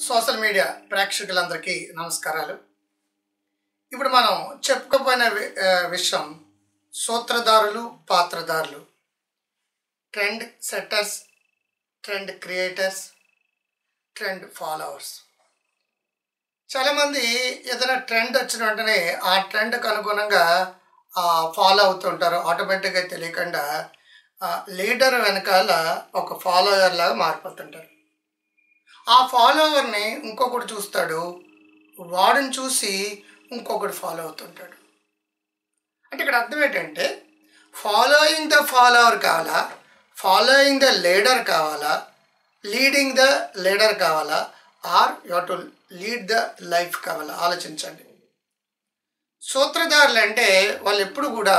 social media ప్రేక్షకులందరికీ నమస్కారాలు ఇప్పుడు మనం చెప్పుకోపోయిన వి- ఆ, విషయం సూత్రధారులు పాత్రధారులు trend setters trend creators trend followers చాలామంది ఏదైనా ట్రెండ్ వచ్చిన వెంటనే ఆ ట్రెండ్కి అనుగుణంగా ఫాలో అవుతుంటారు ఆటోమేటిక్గా తెలియకుండా లీడర్ వెనకాల ఒక ఫాలోవర్ లాగా మారిపోతుంటారు ఆ ఫాలోవర్ని ఇంకొకటి చూస్తాడు వాడిని చూసి ఇంకొకటి ఫాలో అవుతుంటాడు అంటే ఇక్కడ అర్థం ఏంటంటే ఫాలోయింగ్ ద ఫాలోవర్ కావాలా ఫాలోయింగ్ ద లీడర్ కావాలా లీడింగ్ ద లీడర్ కావాలా are you to lead the life కావాలా ఆలోచించండి సూత్రధారులు అంటే వాళ్ళు ఎప్పుడు కూడా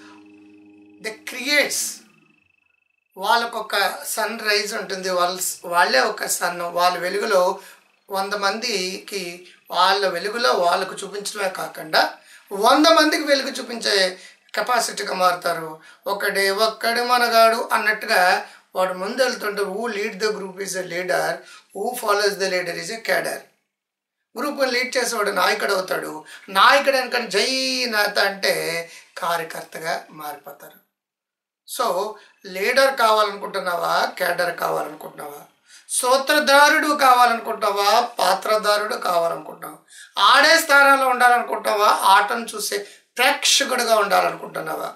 ద క్రియేట్స్ వాళ్ళకు ఒక సన్ రైజ్ ఉంటుంది వాళ్ళ వాళ్ళే ఒక సన్ వాళ్ళ వెలుగులో వంద మందికి వాళ్ళ వెలుగులో వాళ్ళకు చూపించడమే కాకుండా వంద మందికి వెలుగు చూపించే కెపాసిటీగా మారుతారు ఒకడే ఒక్కడే మనగాడు అన్నట్టుగా వాడు ముందు వెళ్తుంటే who lead the group is a leader who follows the leader is a cadre గ్రూప్ని లీడ్ చేసేవాడు నాయకుడు అవుతాడు నాయకుడు అనుకని జై నాత అంటే కార్యకర్తగా మారిపోతారు సో లీడర్ కావాలనుకుంటున్నావా క్యాడర్ కావాలనుకుంటున్నావా సూత్రధారుడు కావాలనుకుంటున్నావా పాత్రధారుడు కావాలనుకుంటున్నావా ఆడే స్థానంలో ఉండాలనుకుంటున్నావా ఆటను చూసే ప్రేక్షకుడుగా ఉండాలనుకుంటున్నావా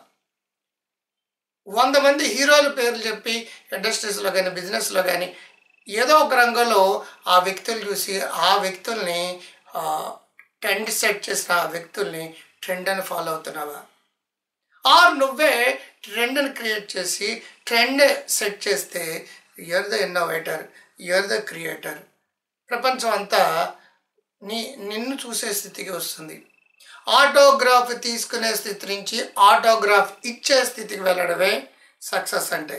వంద మంది హీరోల పేర్లు చెప్పి ఇండస్ట్రీస్లో కానీ బిజినెస్లో కానీ ఏదో ఒక రంగంలో ఆ వ్యక్తులు చూసి ఆ వ్యక్తుల్ని ట్రెండ్ సెట్ చేసిన ఆ వ్యక్తుల్ని ట్రెండ్ అని ఫాలో అవుతున్నావా ఆర్ నువ్వే ట్రెండ్ని క్రియేట్ చేసి ట్రెండ్ సెట్ చేస్తే you're the innovator you're the creator ప్రపంచం అంతా నీ నిన్ను చూసే స్థితికి వస్తుంది ఆటోగ్రాఫ్ తీసుకునే స్థితి నుంచి ఆటోగ్రాఫ్ ఇచ్చే స్థితికి వెళ్ళడమే సక్సెస్ అంటే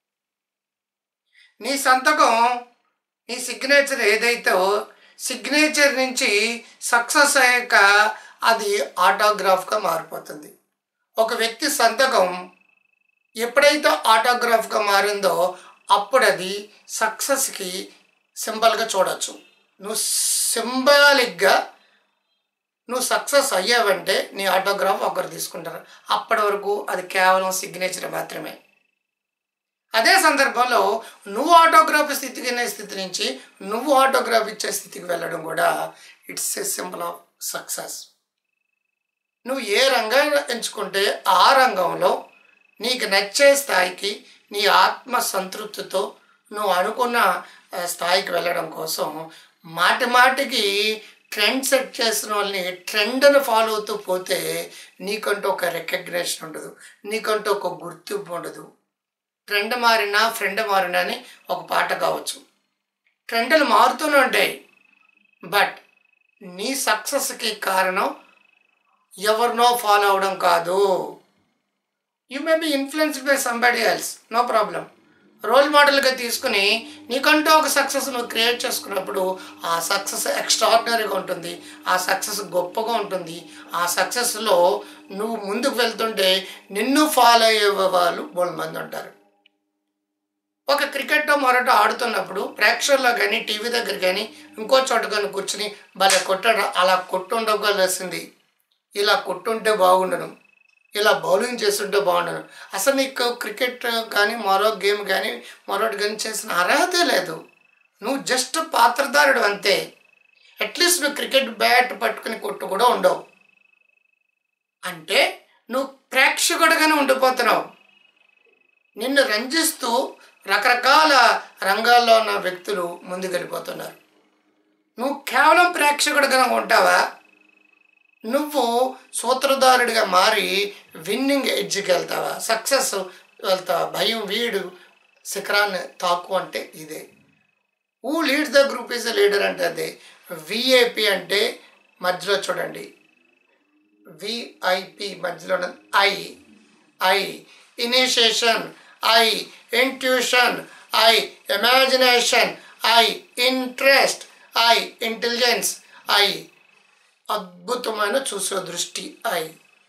నీ సంతకం నీ సిగ్నేచర్ ఏదైతే సిగ్నేచర్ నుంచి సక్సెస్ అయ్యాక అది ఆటోగ్రాఫ్గా మారిపోతుంది ఒక వ్యక్తి సంతకం ఎప్పుడైతే ఆటోగ్రాఫ్గా మారిందో అప్పుడు అది సక్సెస్కి సింబల్గా చూడొచ్చు నువ్వు సింబాలిక్గా నువ్వు సక్సెస్ అయ్యావంటే నీ ఆటోగ్రాఫ్ ఒకరు తీసుకుంటారు అప్పటి వరకు అది కేవలం సిగ్నేచర్ మాత్రమే అదే సందర్భంలో నువ్వు ఆటోగ్రాఫ్ స్థితికి అనే స్థితి నుంచి నువ్వు ఆటోగ్రాఫ్ ఇచ్చే స్థితికి వెళ్ళడం కూడా it's a symbol of success నువ్వు ఏ రంగాన్ని ఎంచుకుంటే ఆ రంగంలో నీకు నచ్చే స్థాయికి నీ ఆత్మ సంతృప్తితో నువ్వు అనుకున్న ఆ, స్థాయికి వెళ్ళడం కోసం మాటి మాటికి ట్రెండ్ సెట్ చేసిన వాళ్ళని ట్రెండ్ని ఫాలో అవుతూ పోతే నీకంటూ ఒక రికగ్నేషన్ ఉండదు నీకంటూ ఒక గుర్తింపు ఉండదు ట్రెండ్ మారినా ఫ్రెండ్ మారినా అని ఒక పాట కావచ్చు ట్రెండ్లు మారుతూనే ఉంటాయి బట్ నీ సక్సెస్కి కారణం ఎవరినో ఫాలో అవడం కాదు you may be influenced by somebody else no problem role మోడల్గా తీసుకుని నీకంటూ ఒక సక్సెస్ నువ్వు క్రియేట్ చేసుకున్నప్పుడు ఆ సక్సెస్ ఎక్స్ట్రాడినరీగా ఉంటుంది ఆ సక్సెస్ గొప్పగా ఉంటుంది ఆ సక్సెస్లో నువ్వు ముందుకు వెళ్తుంటే నిన్ను ఫాలో అయ్యే వాళ్ళు బోల్ మంది ఉంటారు ఒక క్రికెట్ మరొకటి ఆడుతున్నప్పుడు ప్రేక్షకుల్లో కానీ టీవీ దగ్గర కానీ ఇంకో చోట కానీ కూర్చుని భలే కొట్టడం అలా కొట్టుండవలసింది ఇలా కొట్టుంటే బాగుండను ఇలా బౌలింగ్ చేస్తుంటే బాగుండను అసలు నీకు క్రికెట్ కానీ మరో గేమ్ కానీ మరొకటి కానీ చేసిన అర్హతే లేదు నువ్వు జస్ట్ పాత్రధారుడు అంతే అట్లీస్ట్ నువ్వు క్రికెట్ బ్యాట్ పట్టుకుని కొట్టు కూడా ఉండవు అంటే నువ్వు ప్రేక్షకుడుగానే ఉండిపోతున్నావు నిన్ను రంజిస్తూ రకరకాల రంగాల్లో ఉన్న వ్యక్తులు ముందుకెళ్ళిపోతున్నారు నువ్వు కేవలం ప్రేక్షకుడిగా ఉంటావా నువ్వు సూత్రధారుడిగా మారి విన్నింగ్ ఎడ్జ్కి వెళ్తావా సక్సెస్ వెళ్తావా భయం వీడు శిఖరాన్ని తాకు అంటే ఇదే who leads the group is leader అంటే అదే విఏపి అంటే మధ్యలో చూడండి విఐపి మధ్యలో ఉన్నది I I initiation I intuition I imagination I interest I intelligence I అద్భుతమైన చూసే దృష్టి ఐ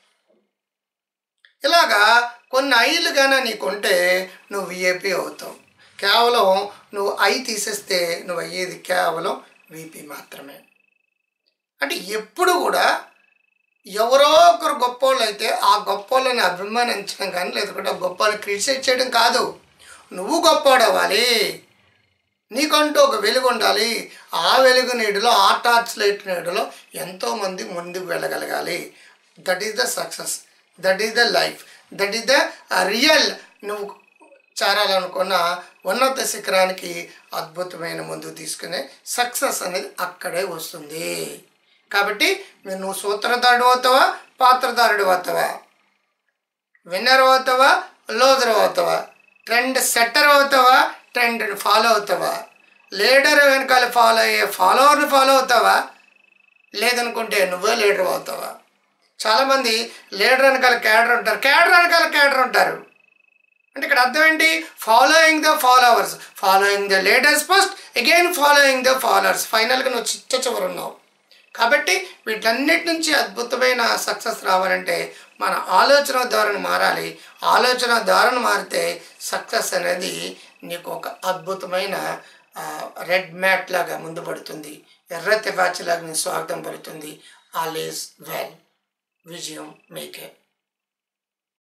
ఇలాగా కొన్ని ఐలు కానీ నీకుంటే నువ్వు విఏపి అవుతావు కేవలం నువ్వు ఐ తీసేస్తే నువ్వు అయ్యేది కేవలం వీపీ మాత్రమే అంటే ఎప్పుడు కూడా ఎవరో ఒకరు గొప్పోళ్ళు అయితే ఆ గొప్పోళ్ళని అభిమానించడం కానీ లేదంటే గొప్ప క్రిటిసైజ్ చేయడం కాదు నువ్వు గొప్పోడవ్వాలి నీకంటూ ఒక వెలుగు ఉండాలి ఆ వెలుగు నీటిలో ఆ టార్చ్ లైట్ నీటిలో ఎంతోమంది ముందుకు వెళ్ళగలగాలి that is the success that is the life that is the real నువ్వు చేరాలనుకున్న ఉన్నత శిఖరానికి అద్భుతమైన ముందుకు తీసుకునే సక్సెస్ అనేది అక్కడే వస్తుంది కాబట్టి మీరు నువ్వు సూత్రధారుడు అవుతావా పాత్రధారుడు అవుతావా విన్నర్ అవుతావా లోదర్ అవుతావా ట్రెండ్ సెట్టర్ అవుతావా ట్రెండ్ ఫాలో అవుతావా లీడర్ వెనకాల ఫాలో అయ్యే ఫాలోవర్ని ఫాలో అవుతావా లేదనుకుంటే నువ్వే లీడర్ అవుతావా చాలామంది లీడర్ వెనకాల క్యాడర్ ఉంటారు క్యాడర్ వెనకాల క్యాడర్ ఉంటారు అంటే ఇక్కడ అర్థం ఏంటి following the followers following the leaders first again following the followers ఫైనల్గా నువ్వు చిట్ట చివరు ఉన్నావు కాబట్టి వీటన్నిటి నుంచి అద్భుతమైన సక్సెస్ రావాలంటే మన ఆలోచన ధోరణి మారాలి ఆలోచన ధోరణి మారితే సక్సెస్ అనేది నీకు ఒక అద్భుతమైన రెడ్ మ్యాట్ లాగా ముందు పడుతుంది ఎర్ర తివాచి లాగా నీ స్వాగతం పడుతుంది ఆల్ ఈస్ వెల్ విజయం మీకే